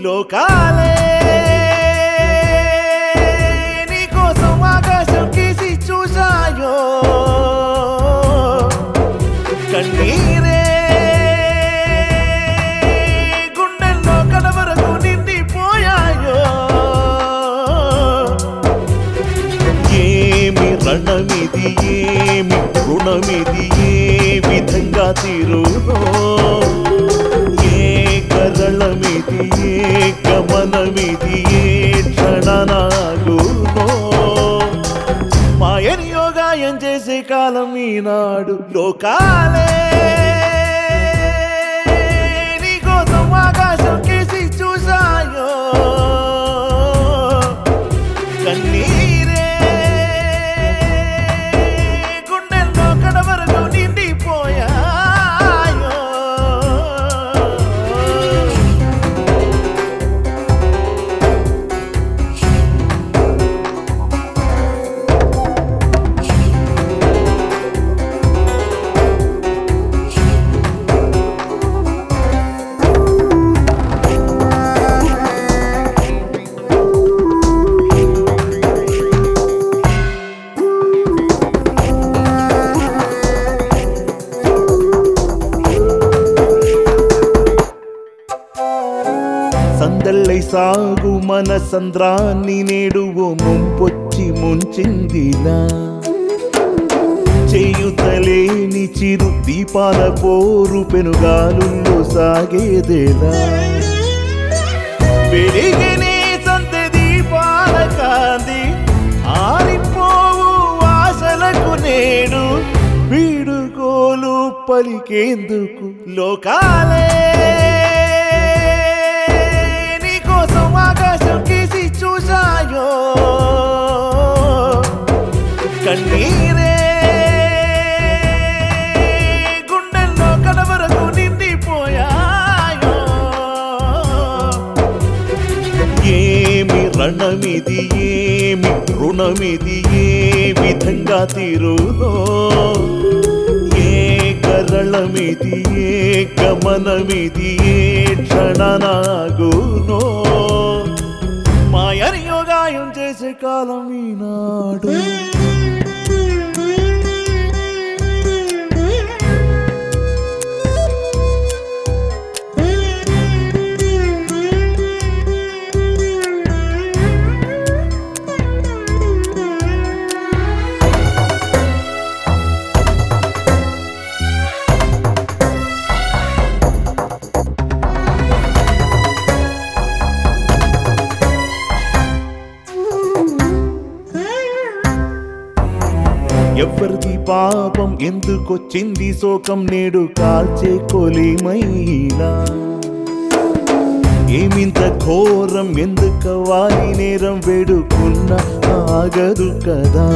లోకాలే నీకోసం ఆకాశం గీసి చూసాయో కన్నీరే గుండెల్లో కడవరకు నిండిపోయాయో ఏమి రణమిది ఏమి రుణమిది ఏ విధంగా తీరునో ఏ కరళమిది ఏ గమనమిది ఏ క్షణనాగునో మాయని యోగాయం చేసే కాలం ఈనాడు లోకాలే నీకోసం ఆకాశం కేసి చూసాయో కన్నీరే గుండెల్లో కడవరకు నిండిపోయాయో సందళ్ళై సాగు మన సంద్రాన్ని నేడు ఓ ముంపొచ్చి ముంచిందిలా చేయుతలేని చిరు దీపాల పోరు పెనుగాలుల్లో సాగేదేలా వెలిగినే సంతె దీపాల కాంతి ఆరిపోవు ఆశలకు నేడు వీడుకోలు పలికేందుకు లోకాలే నీకోసం ఆకాశం గీసి చూసాయో కన్నీరే గుండెల్లో కడవరకు నిండిపోయాయో ఏమి రణమిది ఏమి రుణమిది ఏ విధంగా తీరునో ఏ కరళమిది ఏ గమనమిది ఏ క్షణనాగునో మాయని యోగాయం చేసే కాలం ఈనాడు ఎవరిది పాపం ఎందుకొచ్చింది శోకం నేడు కాల్చే కొలిమైనా ఏమింత ఘోరం ఎందుకవ్వాలి నేరం వేడుకున్న ఆగదు కదా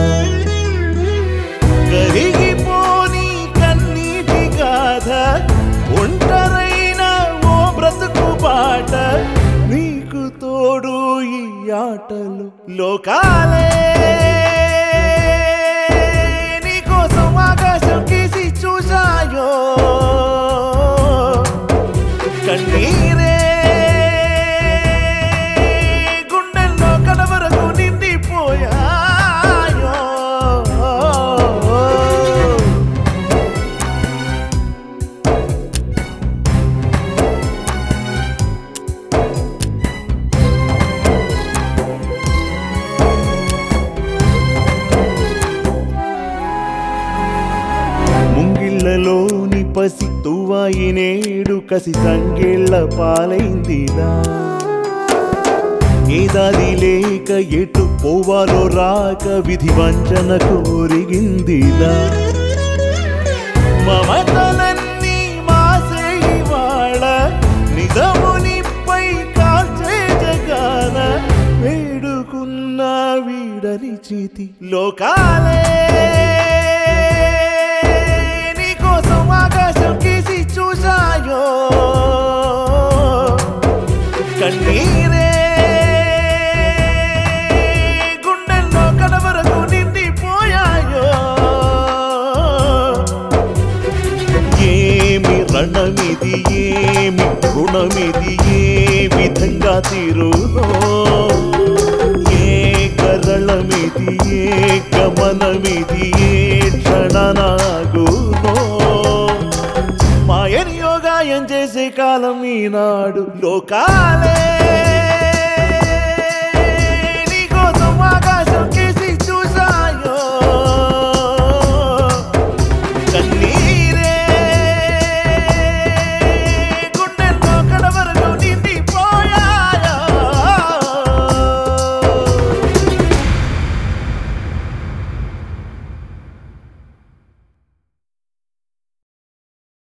కరిగిపోని కన్నీటి గాథ ఒంటరైన ఓ బ్రతుకు బాట నీకు తోడు ఈ ఆటలు లోకాలే నీకోసం ఆకాశం గీసి చూసాయో కన్నీరే గుండెల్లో కడవరకు నిండిపోయాయో ముంగిళ్ళలోని పసి తువాయి నేడు కసి సంగేళ్ల పాలైందిలా ఏదాది లేక ఎటు పోవాలో రాక విధి వంచన కోరిగిందిలా మమతలన్నీ మాసే ఇవాళ నిజమునిపై కాల్చే జగాన వేడుకున్న వీడని చేతి లోకాలే నీకోసం ఆకాశం గీసి చూసాయో కన్నీరే గుండెల్లో కడవరకు నిండిపోయాయో ఏమి రణమిది ఏమి రుణమిది ఏ విధంగా తీరునో ఏ కరళమిది ఏ గమనమిది ఏ క్షణనాగునో మాయని యోగాయం చేసే కాలం ఈనాడు లోకాలే